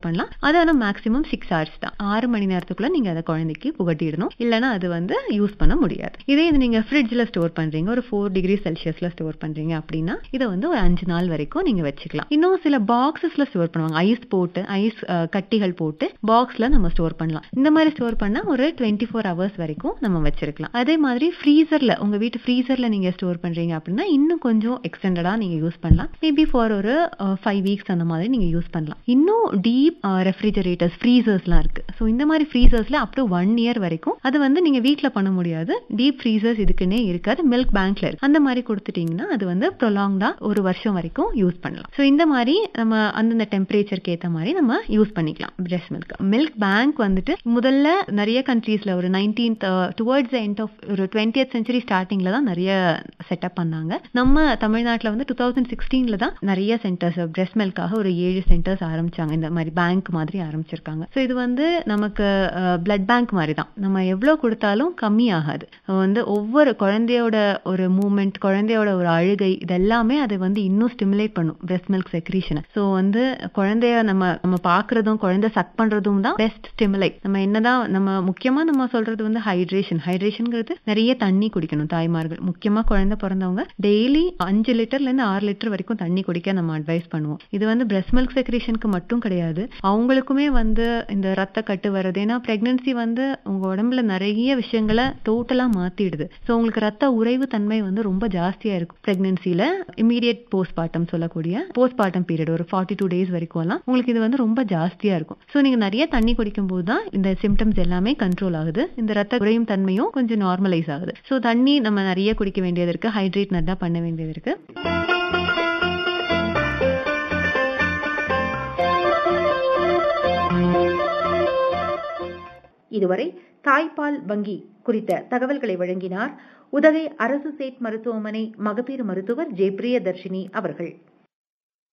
பண்ணலாம் அது ஆனால் மேக்ஸிமம் சிக்ஸ் ஹவர்ஸ் தான் ஆறு மணி நேரத்துக்குள்ள நீங்க அதை குழந்தைக்கு புகட்டிடணும் இல்லைன்னா அது வந்து யூஸ் பண்ண முடியாது இதே இது நீங்க ஃப்ரிட்ஜில் ஸ்டோர் பண்றீங்க ஒரு ஃபோர் டிகிரி செல்சியஸ்ல ஸ்டோர் பண்றீங்க அப்படின்னா இதை வந்து ஒரு அஞ்சு நாள் வரைக்கும் நீங்க வச்சுக்கலாம் இன்னும் சில பாக்ஸஸ்ல ஸ்டோர் பண்ணுவாங்க ஐஸ் போட்டு ஐஸ் கட்டிகள் போட்டு பாக்ஸ்ல நம்ம ஸ்டோர் பண்ணலாம் இந்த மாதிரி ஸ்டோர் பண்ணா ஒரு டுவெண்ட்டி ஃபோர் ஹவர்ஸ் வரைக்கும் நம்ம வச்சிருக்கலாம் அதே மாதிரி ஃப்ரீசர்ல உங்க வீட்டு ஃப்ரீசர்ல நீங்க ஸ்டோர் பண்றீங்க அப்படின்னா இன்னும் கொஞ்சம் எக்ஸ்டெண்டடா நீங்க யூஸ் பண்ணலாம் மேபி ஃபார் ஒரு ஃபைவ் வீக்ஸ் அந்த மாதிரி நீங்க யூஸ் பண்ணலாம் இன்னும் டீப் ரெஃப்ரிஜரேட்டர்ஸ் ஃப்ரீசர்ஸ்லாம் இருக்கு ஸோ இந்த மாதிரி ஃப்ரீசர்ஸ்ல அப் டு ஒன் இயர் வரைக்கும் அது வந்து நீங்க வீட்ல பண்ண முடியாது டீப் ஃப்ரீசர்ஸ் இதுக்குன்னே இருக்காது மில்க் பேங்க்ல இருக்கு அந்த மாதிரி கொடுத்துட்டீங்கன்னா அது வந்து ப்ரொலாங்டா ஒரு வருஷம் வரைக்கும் யூஸ் பண்ணலாம் ஸோ இந்த மாதிரி நம்ம அந்தந்த டெம்பரேச்சருக்கு ஏற்ற மாதிரி நம்ம யூஸ் பண்ணிக்கலாம் பிரெஸ்ட் மில்க் மில்க் பேங்க் வந்துட்டு முதல்ல நிறைய கண்ட்ரீஸ்ல ஒரு நைன்டீன்த் டுவர்ட்ஸ் எண்ட் ஆஃப் ஒரு டுவெண்ட்டியத் சென்ச்சுரி ஸ்டார்டிங்ல தான் நிறைய செட்டப் பண்ணாங்க நம்ம தமிழ்நாட்டில் வந்து டூ தௌசண்ட் சிக்ஸ்டீன்ல தான் நிறைய சென்டர்ஸ் பிரெஸ்ட் மில்காக ஒரு ஏழு சென்டர்ஸ் ஆரம்பிச்சாங்க இந்த மாதிரி பேங்க் மாதிரி ஆரம்பிச்சிருக்காங்க ஸோ இது வந்து நமக்கு பிளட் பேங்க் மாதிரி தான் நம்ம எவ்வளோ கொடுத்தாலும் கம்மி ஆகாது வந்து ஒவ்வொரு குழந்தையோட ஒரு மூமெண்ட் குழந்தையோட ஒரு அழுகை இதெல்லாமே அதை வந்து இன்னும் ஸ்டிமுலேட் பண்ணும் பிரெஸ்ட் மில்க் செக்ரீஷனை ஸோ வந்து குழந்தைய நம்ம நம்ம பார்க்கறதும் குழந்தை சக் பண்றதும் தான் பெஸ்ட் ஸ்டிமுலை நம்ம என்னதான் நம்ம முக்கியமா நம்ம சொல்றது வந்து ஹைட்ரேஷன் ஹைட்ரேஷன்ங்கிறது நிறைய தண்ணி குடிக்கணும் தாய்மார்கள் முக்கியமா குழந்தை பிறந்தவங்க டெய்லி அஞ்சு லிட்டர்ல இருந்து ஆறு லிட்டர் வரைக்கும் தண்ணி குடிக்க நம்ம அட்வைஸ் பண்ணுவோம் இது வந்து பிரெஸ்ட் மில்க் செக்ரேஷனுக்கு மட்டும் கிடையாது அவங்களுக்குமே வந்து இந்த ரத்த கட்டு வருது ஏன்னா பிரெக்னன்சி வந்து உங்க உடம்புல நிறைய விஷயங்களை டோட்டலா மாத்திடுது ஸோ உங்களுக்கு ரத்த உறைவு தன்மை வந்து ரொம்ப ஜாஸ்தியா இருக்கும் பிரெக்னன்சில இமீடியட் போஸ்ட் பார்ட்டம் சொல்லக்கூடிய போஸ்ட் பார்ட்டம் பீரியட் ஒரு ஃபார்ட்டி டூ டேஸ் வரைக்கும் எல்லாம் உங்களுக்கு இது வந்து ரொம்ப ஜாஸ்தியா இருக்கும் ஸோ நீங்க நிறைய தண்ணி குடிக்கும் போது தான் இந்த சிம்டம்ஸ் எல்லாமே கண்ட்ரோல் ஆகுது இந்த ரத்த குறையும் தன்மையும் கொஞ்சம் நார்மலைஸ் ஆகுது ஸோ தண்ணி நம்ம நிறைய குடிக்க வேண்டியது இருக்கு ஹைட்ரேட் நல்லா பண்ண வேண்டியது இருக்கு இதுவரை தாய்ப்பால் வங்கி குறித்த தகவல்களை வழங்கினார் உதகை அரசு சேட் மருத்துவமனை மகப்பேறு மருத்துவர் ஜே பிரியதர்ஷினி அவர்கள்